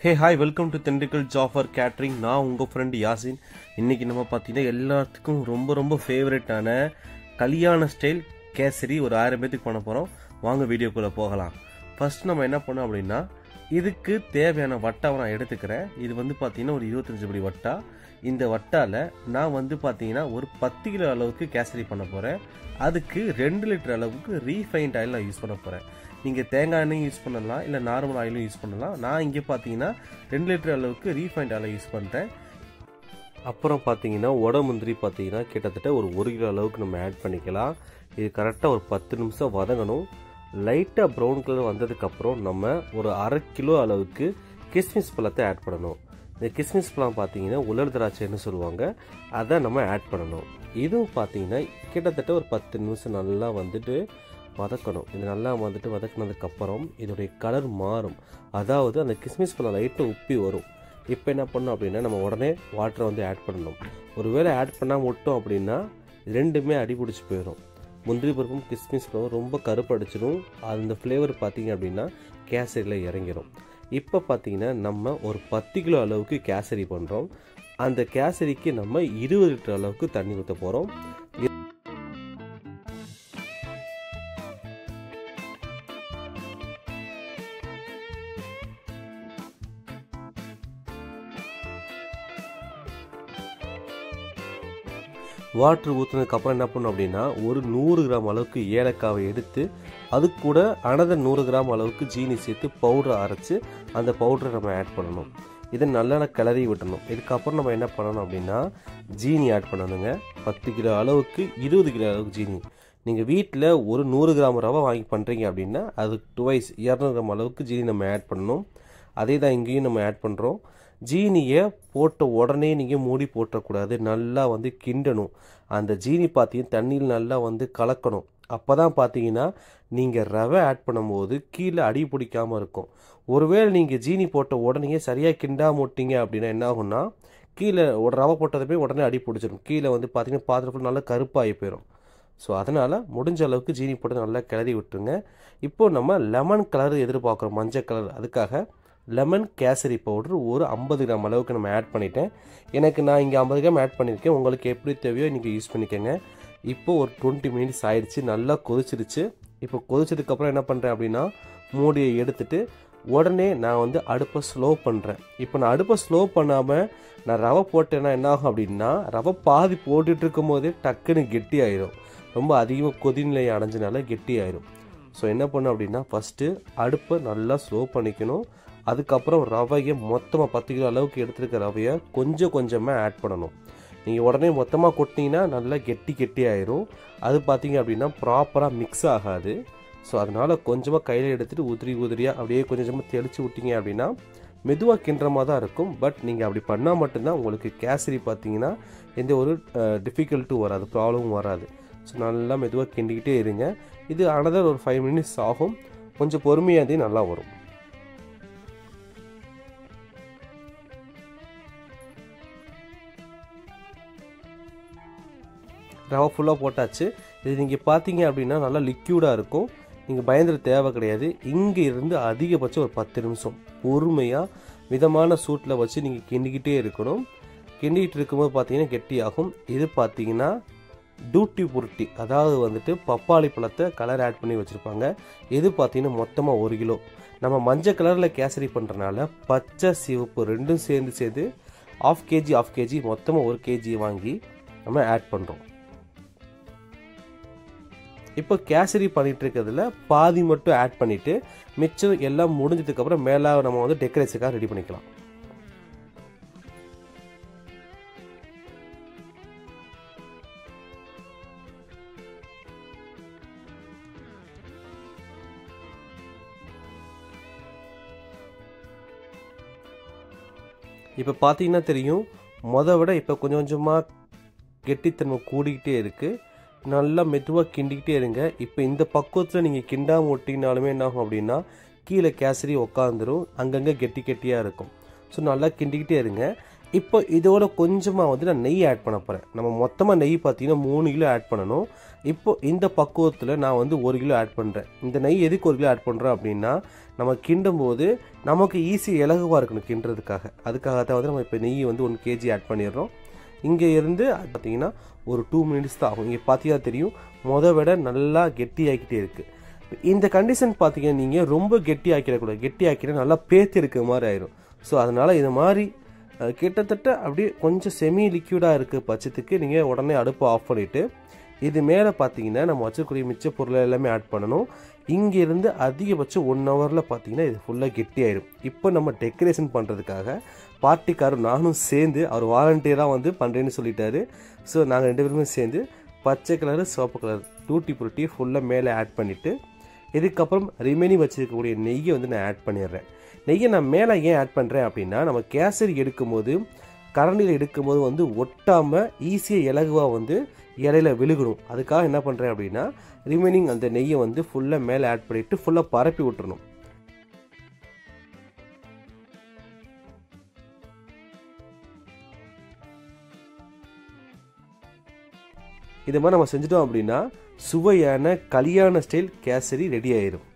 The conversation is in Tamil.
hey hi welcome to Dindigul Jafar catering நான் உங்கள் ஃப்ரெண்ட் யாசின் இன்னைக்கு நம்ம பார்த்தீங்கன்னா எல்லாத்துக்கும் ரொம்ப ரொம்ப ஃபேவரட்டான கல்யாண ஸ்டைல் கேசரி ஒரு ஆயிரம் பேத்துக்கு பண்ண போகிறோம் வாங்க வீடியோக்குள்ளே போகலாம் ஃபர்ஸ்ட் நம்ம என்ன பண்ணோம் அப்படின்னா இதுக்கு தேவையான வட்டாவை நான் எடுத்துக்கிறேன் இது வந்து பார்த்தீங்கன்னா ஒரு இருபத்தஞ்சு படி வட்டா இந்த வட்டால நான் வந்து பார்த்தீங்கன்னா ஒரு பத்து கிலோ அளவுக்கு கேசரி பண்ண போகிறேன் அதுக்கு ரெண்டு லிட்டர் அளவுக்கு ரீஃபைண்ட் ஆயில் நான் யூஸ் பண்ண போகிறேன் நீங்கள் தேங்காய் எண்ணெயும் யூஸ் பண்ணலாம் இல்லை நார்மல் ஆயிலும் யூஸ் பண்ணலாம் நான் இங்கே பார்த்தீங்கன்னா ரெண்டு லிட்டர் அளவுக்கு ரீஃபைண்ட் ஆயில் யூஸ் பண்ணுறேன் அப்புறம் பார்த்தீங்கன்னா உட முந்திரி பார்த்தீங்கன்னா கிட்டத்தட்ட ஒரு ஒரு கிலோ அளவுக்கு நம்ம ஆட் பண்ணிக்கலாம் இது கரெக்டாக ஒரு பத்து நிமிஷம் வதங்கணும் லைட்டாக ப்ரௌன் கலர் வந்ததுக்கப்புறம் நம்ம ஒரு அரை கிலோ அளவுக்கு கிஸ்மிஸ் பழத்தை ஆட் பண்ணணும் இந்த கிஸ்மிஸ் பழம் பார்த்தீங்கன்னா உலர் திராட்சைன்னு சொல்லுவாங்க அதை நம்ம ஆட் பண்ணணும் இதுவும் பார்த்தீங்கன்னா கிட்டத்தட்ட ஒரு பத்து நிமிஷம் நல்லா வந்துட்டு வதக்கணும் இது நல்லா வந்துட்டு வதக்கினதுக்கப்புறம் இதோடைய கலர் மாறும் அதாவது அந்த கிஸ்மிஸ் பழம் லைட்டாக உப்பி வரும் இப்போ என்ன பண்ணணும் அப்படின்னா நம்ம உடனே வாட்டரை வந்து ஆட் பண்ணணும் ஒருவேளை ஆட் பண்ணால் விட்டோம் அப்படின்னா ரெண்டுமே அடி பிடிச்சி போயிடும் முந்திரி பருப்பும் கிஸ்மிஸ் பருப்பும் ரொம்ப கருப்படிச்சிடும் அந்த ஃப்ளேவர் பார்த்தீங்க அப்படின்னா கேசரியில் இறங்கிடும் இப்போ பார்த்தீங்கன்னா நம்ம ஒரு பத்து கிலோ அளவுக்கு கேசரி பண்ணுறோம் அந்த கேசரிக்கு நம்ம இருபது லிட்டர் அளவுக்கு தண்ணி ஊற்ற போகிறோம் வாட்டர் ஊற்றுனதுக்கப்புறம் என்ன பண்ணணும் அப்படின்னா ஒரு நூறு கிராம் அளவுக்கு ஏலக்காவை எடுத்து அது கூட அனதர் நூறு கிராம் அளவுக்கு ஜீனி சேர்த்து பவுடரை அரைச்சி அந்த பவுடரை நம்ம ஆட் பண்ணணும் இதை நல்லா கிளறி விட்டணும் இதுக்கப்புறம் நம்ம என்ன பண்ணணும் அப்படின்னா ஜீனி ஆட் பண்ணணுங்க பத்து கிலோ அளவுக்கு இருபது கிலோ அளவுக்கு ஜீனி நீங்கள் வீட்டில் ஒரு நூறு கிராம் ரவை வாங்கி பண்ணுறீங்க அப்படின்னா அது டுவைஸ் இரநூறு கிராம் அளவுக்கு ஜீனி நம்ம ஆட் பண்ணணும் அதே தான் இங்கேயும் நம்ம ஆட் பண்ணுறோம் ஜீனியை போட்ட உடனே நீங்கள் மூடி போட்டக்கூடாது நல்லா வந்து கிண்டணும் அந்த ஜீனி பார்த்தீங்கன்னா தண்ணியில் நல்லா வந்து கலக்கணும் அப்போ தான் பார்த்தீங்கன்னா நீங்கள் ரவை ஆட் பண்ணும்போது கீழே அடி பிடிக்காமல் இருக்கும் ஒருவேளை நீங்கள் ஜீனி போட்ட உடனே சரியாக கிண்டாம விட்டீங்க அப்படின்னா என்ன ஆகும்னா கீழே ஒரு ரவை போட்டதுமே உடனே அடி பிடிச்சிடும் கீழே வந்து பார்த்தீங்கன்னா பாத்திரத்தில் நல்லா கருப்பாகி போயிடும் ஸோ அதனால் முடிஞ்ச அளவுக்கு ஜீனி போட்டு நல்லா கிளறி விட்டுருங்க இப்போ நம்ம லெமன் கலர் எதிர்பார்க்குறோம் மஞ்சள் கலர் அதுக்காக லெமன் கேசரி பவுடர் ஒரு ஐம்பது கிராம் அளவுக்கு நம்ம ஆட் பண்ணிட்டேன் எனக்கு நான் இங்கே ஐம்பது கிராம் ஆட் பண்ணியிருக்கேன் உங்களுக்கு எப்படி தேவையோ நீங்கள் யூஸ் பண்ணிக்கோங்க இப்போ ஒரு டுவெண்ட்டி மினிட்ஸ் ஆயிடுச்சு நல்லா கொதிச்சிருச்சு இப்போ கொதிச்சதுக்கப்புறம் என்ன பண்ணுறேன் அப்படின்னா மூடியை எடுத்துட்டு உடனே நான் வந்து அடுப்பை ஸ்லோ பண்ணுறேன் இப்போ நான் அடுப்பை ஸ்லோ பண்ணாமல் நான் ரவை போட்டேன்னா என்ன ஆகும் அப்படின்னா ரவை பாதி போட்டுட்டு இருக்கும் போதே டக்குன்னு கெட்டி ஆயிரும் ரொம்ப அதிகமாக கொதிநிலை அடைஞ்சனால கெட்டி ஆயிரும் ஸோ என்ன பண்ணும் அப்படின்னா ஃபஸ்ட்டு அடுப்பை நல்லா ஸ்லோ பண்ணிக்கணும் அதுக்கப்புறம் ரவையை மொத்தமாக பத்து கிலோ அளவுக்கு எடுத்துருக்க ரவையை கொஞ்சம் கொஞ்சமாக ஆட் பண்ணணும் நீங்கள் உடனே மொத்தமாக கொட்டினீங்கன்னா நல்லா கெட்டி கெட்டி ஆயிரும் அது பார்த்தீங்க அப்படின்னா ப்ராப்பராக மிக்ஸ் ஆகாது ஸோ அதனால் கொஞ்சமாக கையில் எடுத்துகிட்டு உதிரி உதிரியாக அப்படியே கொஞ்சம் கொஞ்சமாக தெளித்து விட்டீங்க அப்படின்னா மெதுவாக கிண்டுறமாக தான் இருக்கும் பட் நீங்கள் அப்படி பண்ணால் மட்டும்தான் உங்களுக்கு கேசரி பார்த்தீங்கன்னா எந்த ஒரு டிஃபிகல்ட்டும் வராது ப்ராப்ளமும் வராது ஸோ நல்லா மெதுவாக கிண்டிக்கிட்டே இருங்க இது அனதர் ஒரு ஃபைவ் மினிட்ஸ் ஆகும் கொஞ்சம் பொறுமையாக நல்லா வரும் ரவை ஃபுல்லாக போட்டாச்சு இது நீங்கள் பார்த்தீங்க அப்படின்னா நல்லா லிக்யூடாக இருக்கும் நீங்கள் பயந்துட தேவை கிடையாது இங்கே இருந்து அதிகபட்சம் ஒரு பத்து நிமிஷம் பொறுமையாக மிதமான சூட்டில் வச்சு நீங்கள் கிண்டிக்கிட்டே இருக்கணும் கிண்டிக்கிட்டு இருக்கும்போது பார்த்தீங்கன்னா கெட்டியாகும் இது பார்த்தீங்கன்னா டூட்டி புருட்டி அதாவது வந்துட்டு பப்பாளி பழத்தை கலர் ஆட் பண்ணி வச்சுருப்பாங்க இது பார்த்தீங்கன்னா மொத்தமாக ஒரு கிலோ நம்ம மஞ்சள் கலரில் கேசரி பண்ணுறனால பச்சை சிவப்பு ரெண்டும் சேர்ந்து சேர்ந்து ஆஃப் கேஜி ஆஃப் கேஜி மொத்தமாக ஒரு கேஜி வாங்கி நம்ம ஆட் பண்ணுறோம் இப்போ கேசரி பண்ணிட்டு இருக்கிறதுல பாதி மட்டும் ஆட் பண்ணிட்டு மிச்சம் எல்லாம் முடிஞ்சதுக்கப்புறம் மேலே நம்ம வந்து டெக்கரேஷனுக்காக ரெடி பண்ணிக்கலாம் இப்போ பார்த்தீங்கன்னா தெரியும் மொதல் விட இப்போ கொஞ்சம் கொஞ்சமாக கெட்டித்தன்மை கூடிக்கிட்டே இருக்குது நல்லா மெதுவாக கிண்டிக்கிட்டே இருங்க இப்போ இந்த பக்குவத்தில் நீங்கள் கிண்டாமல் விட்டிங்கனாலுமே என்ன ஆகும் அப்படின்னா கீழே கேசரி உக்காந்துரும் அங்கங்கே கெட்டி கெட்டியாக இருக்கும் ஸோ நல்லா கிண்டிக்கிட்டே இருங்க இப்போ இதோட கொஞ்சமாக வந்து நான் நெய் ஆட் பண்ண போகிறேன் நம்ம மொத்தமாக நெய் பார்த்தீங்கன்னா மூணு கிலோ ஆட் பண்ணணும் இப்போ இந்த பக்குவத்தில் நான் வந்து ஒரு கிலோ ஆட் பண்ணுறேன் இந்த நெய் எதுக்கு ஒரு கிலோ ஆட் பண்ணுறேன் அப்படின்னா நம்ம கிண்டும் போது நமக்கு ஈஸி இலகுவாக இருக்கணும் கிண்டுறதுக்காக அதுக்காக தான் வந்து நம்ம இப்போ நெய் வந்து ஒன் கேஜி ஆட் பண்ணிடுறோம் இங்கே இருந்து அது பார்த்தீங்கன்னா ஒரு டூ மினிட்ஸ் தான் ஆகும் இங்கே பார்த்தீங்கன்னா தெரியும் மொத விட நல்லா கெட்டி ஆக்கிட்டே இருக்குது இந்த கண்டிஷன் பார்த்தீங்கன்னா நீங்கள் ரொம்ப கெட்டி ஆக்கிடக்கூடாது கெட்டி ஆக்கிட நல்லா பேத்து இருக்கிற மாதிரி ஆயிரும் ஸோ அதனால் இது மாதிரி அஹ், கிட்டத்தட்ட அப்படியே கொஞ்சம் செமி லிக்யூடாக இருக்க பட்சத்துக்கு நீங்கள் உடனே அடுப்பை ஆஃப் பண்ணிவிட்டு இது மேலே பார்த்தீங்கன்னா நம்ம வச்சக்கூடிய மிச்ச பொருளை எல்லாமே ஆட் பண்ணணும் இங்கேருந்து அதிகபட்சம் ஒன் ஹவரில் பார்த்தீங்கன்னா இது ஃபுல்லாக கெட்டி ஆயிடும் இப்போ நம்ம டெக்கரேஷன் பண்ணுறதுக்காக பார்ட்டிக்காரர் நானும் சேர்ந்து அவர் வாலண்டியராக வந்து பண்ணுறேன்னு சொல்லிட்டாரு ஸோ நாங்கள் ரெண்டு பேருமே சேர்ந்து பச்சை கலரு சிவப்பு கலர் டூட்டி புருட்டி ஃபுல்லாக மேலே ஆட் பண்ணிவிட்டு இதுக்கப்புறம் ரிமைனிங் வச்சிருக்கக்கூடிய நெய்யை வந்து நான் ஆட் பண்ணிடுறேன் நெய்யை நான் மேலே ஏன் ஆட் பண்ணுறேன் அப்படின்னா நம்ம கேசரி எடுக்கும்போது கரண்டியில் எடுக்கும்போது வந்து ஒட்டாமல் ஈஸியாக இலகுவாக வந்து இலையில விழுகணும் அதுக்காக என்ன பண்ணுறேன் அப்படின்னா ரிமைனிங் அந்த நெய்யை வந்து ஃபுல்லாக மேலே ஆட் பண்ணிவிட்டு ஃபுல்லாக பரப்பி விட்டுறணும் இது மாதிரி நம்ம செஞ்சிட்டோம் அப்படின்னா சுவையான கல்யாண ஸ்டைல் கேசரி ரெடி ஆயிரும்